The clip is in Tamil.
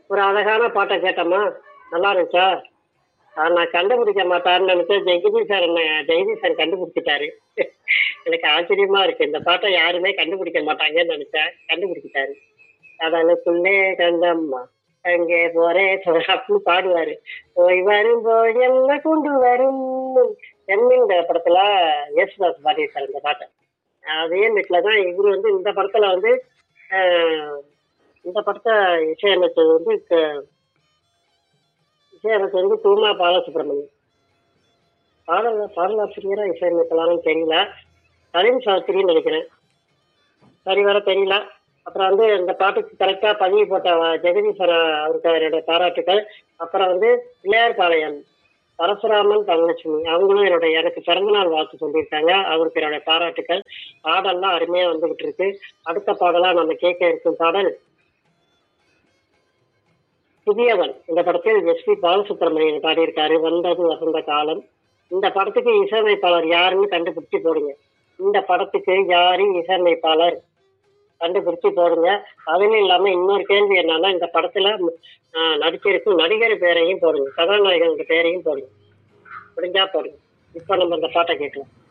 ஒரு அழகான பாட்டை கேட்டோமா நல்லா இருந்துச்சா ஆ, நான் கண்டுபிடிக்க மாட்டாருன்னு நினைச்சேன் ஜெகதீஷ் சார் என்ன ஜெகதீஷ் சார் கண்டுபிடிச்சிட்டாரு எனக்கு ஆச்சரியமா இருக்கு இந்த பாட்டை யாருமே கண்டுபிடிக்க மாட்டாங்கன்னு நினைச்சேன் கண்டுபிடிச்சிட்டாரு அதனுக்குள்ளே கந்தம்மா அங்கே போறே அப்படின்னு பாடுவாரு போய் வரும்போது என்ன கொண்டு வரும் எம்மின்ற படத்துல யேசுதாஸ் பாடியிருக்காரு இந்த பாட்டை அதே மீட்ல தான் இவரு வந்து இந்த படத்துல வந்து ஆஹ், இந்த படத்தை இசையமைச்சது வந்து க- இசையமைச்சது வந்து தூமா பாலசுப்ரமணியம் பாடல் பாடலாசிரியரா இசையமைக்கலாம்னு தெரியல கரீம் சாஸ்திரின்னு நினைக்கிறேன் சரி வர தெரியல அப்புறம் வந்து இந்த பாட்டுக்கு கரெக்டா பதிவு போட்ட வ- ஜெகதீஸ்வர அவருக்கு என்னுடைய பாராட்டுக்கள் அப்புறம் வந்து பிள்ளையார்பாளையம் பரசுராமன் தனலட்சுமி அவங்களும் என்னுடைய எனக்கு பிறந்தநாள் வாழ்த்து சொல்லியிருக்காங்க அவருக்கு என்னுடைய பாராட்டுக்கள் பாடல்லாம் அருமையா வந்துகிட்டு இருக்கு அடுத்த பாடலா நம்ம கேட்க இருக்கும் பாடல் புதியவன் இந்த படத்தில் எஸ் பி பாலசுப்ரமணியன் பாடியிருக்காரு வந்தது வசந்த காலம் இந்த படத்துக்கு இசையமைப்பாளர் யாருன்னு கண்டுபிடிச்சு போடுங்க இந்த படத்துக்கு யாரு இசையமைப்பாளர் கண்டுபிடிச்சு போடுங்க அதுவும் இல்லாம இன்னொரு கேள்வி என்னன்னா இந்த படத்துல ஆஹ், நடிச்சிருக்கும் நடிகர் பேரையும் போடுங்க கதாநாயகன் பேரையும் போடுங்க முடிஞ்சா போடுங்க இப்ப நம்ம இந்த பாட்டை கேட்கலாம்